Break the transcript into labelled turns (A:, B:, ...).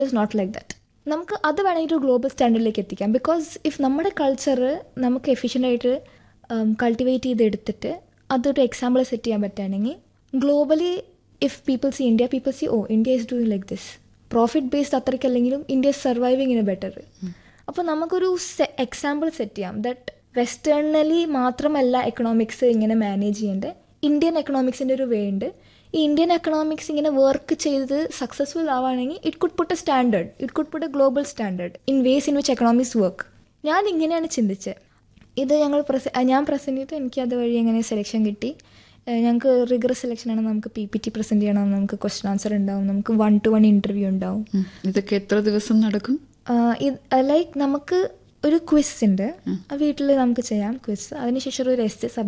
A: Is not like that നമുക്ക് അത് വേണമെങ്കിൽ ഒരു ഗ്ലോബൽ സ്റ്റാൻഡേർഡിലേക്ക് എത്തിക്കാം ബിക്കോസ് ഇഫ് നമ്മുടെ കൾച്ചർ നമുക്ക് എഫിഷ്യൻ്റ് ആയിട്ട് കൾട്ടിവേറ്റ് ചെയ്തെടുത്തിട്ട് അതൊരു എക്സാമ്പിൾ സെറ്റ് ചെയ്യാൻ പറ്റുകയാണെങ്കിൽ globally if people see India people see oh India is doing like this profit based അത്രയ്ക്കല്ലെങ്കിലും India surviving in a better അപ്പോൾ നമുക്കൊരു എക്സാമ്പിൾ സെറ്റ് ചെയ്യാം ദറ്റ് വെസ്റ്റേണലി മാത്രമല്ല എക്കണോമിക്സ് ഇങ്ങനെ മാനേജ് ചെയ്യേണ്ടത് ഇന്ത്യൻ എക്കണോമിക്സിൻ്റെ ഒരു വേ ഉണ്ട് ഈ ഇന്ത്യൻ എക്കണോമിക്സ് ഇങ്ങനെ വർക്ക് ചെയ്ത് സക്സസ്ഫുൾ ആവുകയാണെങ്കിൽ it could put a standard it could put a global standard in ways in which economics work ഞാൻ ഇങ്ങനെയാണ് ചിന്തിച്ചത് ഇത് ഞങ്ങൾ പ്രസ ഞാൻ പ്രസൻറ്റ് ചെയ്തിട്ട് എനിക്ക് അതുവഴി എങ്ങനെ സെലക്ഷൻ കിട്ടി ഏഹ് ഞങ്ങൾക്ക് റിഗറസ് സെലക്ഷനാണ് നമുക്ക് പി പി ടി പ്രസൻറ്റ് ചെയ്യണം നമുക്ക് ക്വസ്റ്റൻ ആൻസർ ഉണ്ടാവും നമുക്ക് വൺ ടു വൺ ഇൻ്റർവ്യൂ ഉണ്ടാവും
B: ഉം. ഇതൊക്കെ എത്ര ദിവസം നടക്കും
A: ലൈക്ക് നമുക്ക് ഒരു ക്വിസ് ഉണ്ട് വീട്ടിൽ നമുക്ക് ചെയ്യാം ക്വിസ് അതിനുശേഷം ഒരു എസ് സബ്മിറ്റ്